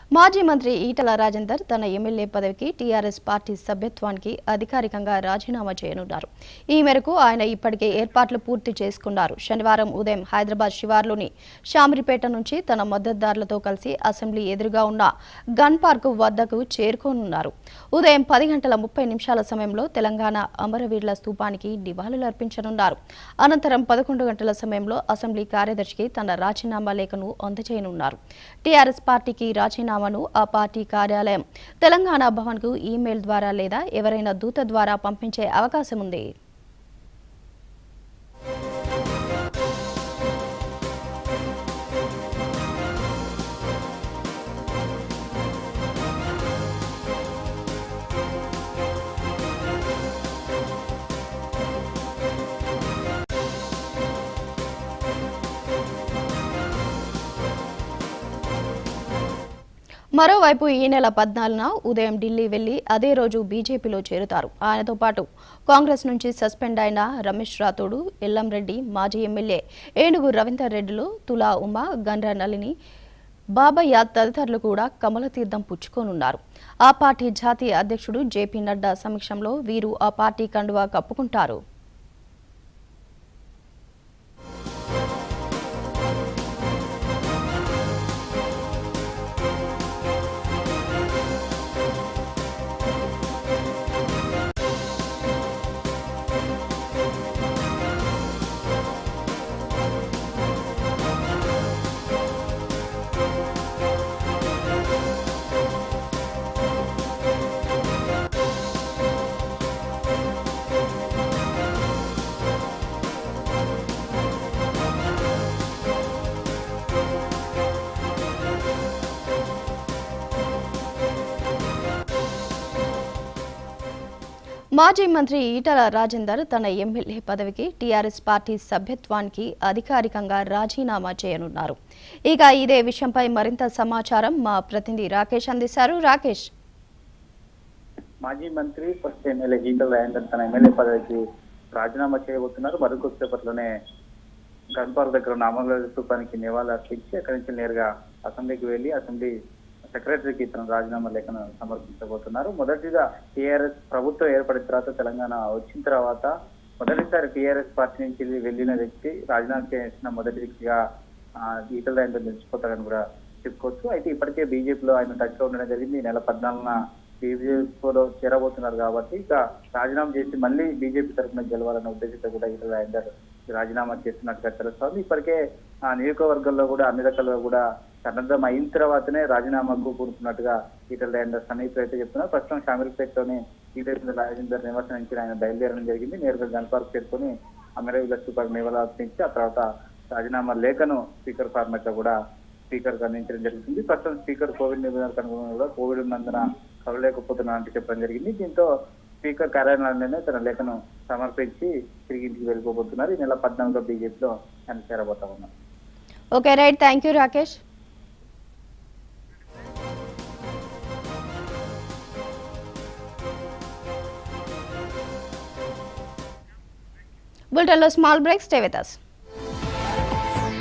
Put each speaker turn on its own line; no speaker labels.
మాజీ మంత్రి ఈటల రాజేందర్ తన ఎమ్మెల్యే పదవికి టీఆర్ఎస్ పార్టీ సభ్యత్వానికి అధికారికంగా రాజీనామా చేయనున్నారు ఈ మేరకు ఆయన ఇప్పటికే ఏర్పాట్లు పూర్తి చేసుకున్నారు శనివారం ఉదయం హైదరాబాద్ శివార్లోని షామిరిపేట నుంచి తన మద్దతుదారులతో కలిసి అసెంబ్లీ ఎదురుగా ఉన్న గన్ పార్క్ వద్దకు చేరుకోనున్నారు ఉదయం పది గంటల ముప్పై నిమిషాల సమయంలో తెలంగాణ అమరవీరుల స్తూపానికి నివాళులర్పించనున్నారు అనంతరం పదకొండు గంటల సమయంలో అసెంబ్లీ కార్యదర్శికి తన రాజీనామా లేఖను అందజేయనున్నారు టీఆర్ఎస్ పార్టీకి రాజీనామాను ఆ పార్టీ కార్యాలయం తెలంగాణ భవన్కు ఈమెయిల్ ద్వారా లేదా ఎవరైనా దూత ద్వారా పంపించే అవకాశం ఉంది మరోవైపు ఈ నెల పద్నాలుగున ఉదయం ఢిల్లీ వెళ్లి అదే రోజు బీజేపీలో చేరుతారు ఆయనతో పాటు కాంగ్రెస్ నుంచి సస్పెండ్ అయిన రమేష్ రాథోడు ఎల్లంరెడ్డి మాజీ ఎమ్మెల్యే ఏనుగు రవీందర్ రెడ్డిలు తులా ఉమా గండ్ర నలిని బాబయ్య తదితరులు కూడా కమలతీర్థం పుచ్చుకోనున్నారు ఆ పార్టీ జాతీయ అధ్యక్షుడు జేపీ నడ్డా సమక్షంలో వీరు ఆ పార్టీ కండువా కప్పుకుంటారు మాజీ మంత్రి ఈటల రాజేందర్ తన ఎమ్మెల్యే పదవికి టీఆర్ఎస్ పార్టీ సభ్యత్వానికి అధికారికంగా రాజీనామా చేయనున్నారు ఇక ఇదే విషయంపై మరింత సమాచారం మా ప్రతినిధి రాకేష్ అందిస్తారు రాకేష్
మాజీ మంత్రి ఫస్ట్ ఎమ్మెల్యే ఈటల రాజేందర్ తన ఎమ్మెల్యే పదవికి రాజీనామా చేయబోతున్నారు మరికొద్దిసేపట్లోనే గన్పార్ దగ్గర ఉన్న అమరవీరుల స్థూపానికి నివాళులు అర్పించి అక్కడి నుంచి నేరుగా అసెంబ్లీకి వెళ్లి అసెంబ్లీ సెక్రటరీకి తన రాజీనామా లేఖను సమర్పించబోతున్నారు మొదటిగా టీఆర్ఎస్ ప్రభుత్వం ఏర్పడిన తర్వాత తెలంగాణ వచ్చిన తర్వాత మొదటిసారి టీఆర్ఎస్ పార్టీ నుంచి వెళ్లిన వ్యక్తి రాజీనామా చేసిన మొదటి వ్యక్తిగా ఆ, ఈటల రాజేందర్ నిలిచిపోతారని కూడా చెప్పుకోవచ్చు అయితే ఇప్పటికే బీజేపీలో ఆయన టచ్ లో ఉండడం జరిగింది ఈ నెల పద్నాలుగున బీజేపీలో చేరబోతున్నారు కాబట్టి ఇక రాజీనామా చేసి మళ్ళీ బీజేపీ తరఫున గెలవాలన్న ఉద్దేశంతో కూడా ఈటల రాజేందర్ రాజీనామా చేస్తున్నట్టుగా తెలుస్తోంది ఇప్పటికే ఆ నియోజకవర్గంలో కూడా అన్ని రకాలుగా కూడా సన్నద్ధం అయిన తర్వాతనే రాజీనామాకు కూరుతున్నట్టుగా ఈటల రాజేందర్ సన్నిహితులు అయితే చెప్తున్నారు ప్రస్తుతం షామిల్పేటలోని ఈటల రాజేందర్ నివాసం నుంచి ఆయన బయలుదేరడం జరిగింది నేరుగా గన్పార్క్ చేరుకొని అమరవీల స్థూపానికి నివాళులు అర్పించి ఆ తర్వాత రాజీనామా లేఖను స్పీకర్ ఫార్మాట్ లో కూడా స్పీకర్ కు అందించడం జరుగుతుంది ప్రస్తుతం స్పీకర్ కోవిడ్ నిబంధనలకు అనుగుణంగా కూడా కోవిడ్ ఉన్నందున కలవలేకపోతున్నా అంటే చెప్పడం జరిగింది దీంతో స్పీకర్ కార్యాలయంలోనే తన లేఖను సమర్పించి తిరిగి ఇంటికి వెళ్ళిపోబోతున్నారు ఈ నెల పద్నాలుగులో బీజేపీలో ఆయన చేరబోతా ఉన్నారు
okay right thank you Rakesh బులెటిన్లో small break stay with us